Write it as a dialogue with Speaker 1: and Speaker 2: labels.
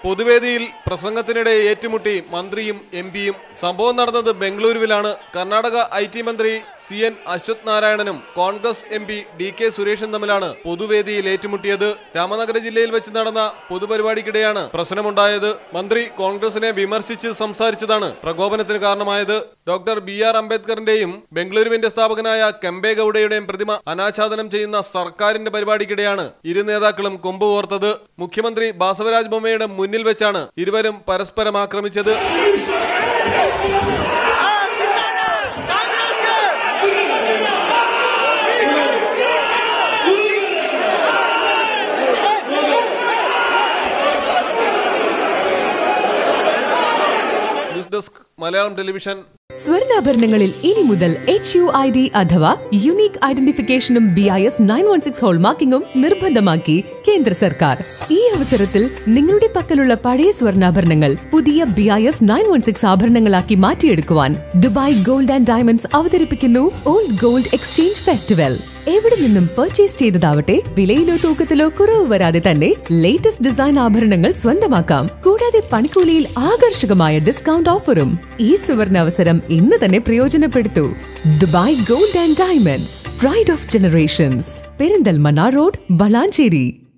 Speaker 1: പൊതുവേദിയിൽ പ്രസംഗത്തിനിടെ ഏറ്റുമുട്ടി മന്ത്രിയും എം പിയും സംഭവം നടന്നത് ബംഗളൂരുവിലാണ് കർണാടക ഐ ടി മന്ത്രി സി എൻ അശ്വത് നാരായണനും Congress M P D K സുരേഷും തമ്മിലാണ് പൊതുവേദിയിൽ ഏറ്റുമുട്ടിയത് രാമനഗര ജില്ലയിൽ വെച്ച് നടന്ന പൊതുപരിപാടിക്കിടെയാണ് പ്രശ്നമുണ്ടായത് മന്ത്രി കോൺഗ്രസിനെ വിമർശിച്ച് സംസാരിച്ചതാണ് പ്രകോപനത്തിന് കാരണമായത് ഡോക്ടർ ബി ആർ അംബേദ്കറിന്റെയും ബംഗളൂരുവിന്റെ സ്ഥാപകനായ കെമ്പെ ഗൌഡയുടെയും പ്രതിമ അനാച്ഛാദനം ചെയ്യുന്ന സർക്കാരിന്റെ പരിപാടിക്കിടെയാണ് ഇരു നേതാക്കളും കൊമ്പ് കോർത്തത് മുഖ്യമന്ത്രി ബാസവരാജ് ബൊമ്മയുടെ മുന്നിൽ വെച്ചാണ് ഇരുവരും പരസ്പരം ആക്രമിച്ചത് ന്യൂസ് ഡെസ്ക് മലയാളം ടെലിവിഷൻ
Speaker 2: സ്വർണ്ണാഭരണങ്ങളിൽ ഇനി മുതൽ എച്ച് യു ഐ ഡി അഥവാ യുണീക് ഐഡന്റിഫിക്കേഷനും B I S nine one six ഹോൾമാർക്കിംഗും നിർബന്ധമാക്കി കേന്ദ്ര സർക്കാർ ഈ അവസരത്തിൽ നിങ്ങളുടെ പക്കലുള്ള പഴയ സ്വർണ്ണാഭരണങ്ങൾ പുതിയ B I S nine one six ആഭരണങ്ങളാക്കി മാറ്റിയെടുക്കുവാൻ ദുബായ് ഗോൾഡ് ആൻഡ് ഡയമണ്ട്സ് അവതരിപ്പിക്കുന്നു ഓൾഡ് ഗോൾഡ് എക്സ്ചേഞ്ച് ഫെസ്റ്റിവൽ എവിടെ നിന്നും പർച്ചേസ് ചെയ്തതാവട്ടെ വിലയിലോ തൂക്കത്തിലോ കുറവ് വരാതെ തന്നെ ലേറ്റസ്റ്റ് ഡിസൈൻ ആഭരണങ്ങൾ സ്വന്തമാക്കാം കൂടാതെ പണിക്കൂലിയിൽ ആകർഷകമായ ഡിസ്കൗണ്ട് ഓഫറും ഈ സുവർണ അവസരം ഇന്ന് തന്നെ പ്രയോജനപ്പെടുത്തൂ Dubai gold and diamonds pride of generations Perinthalmanna road Valanchery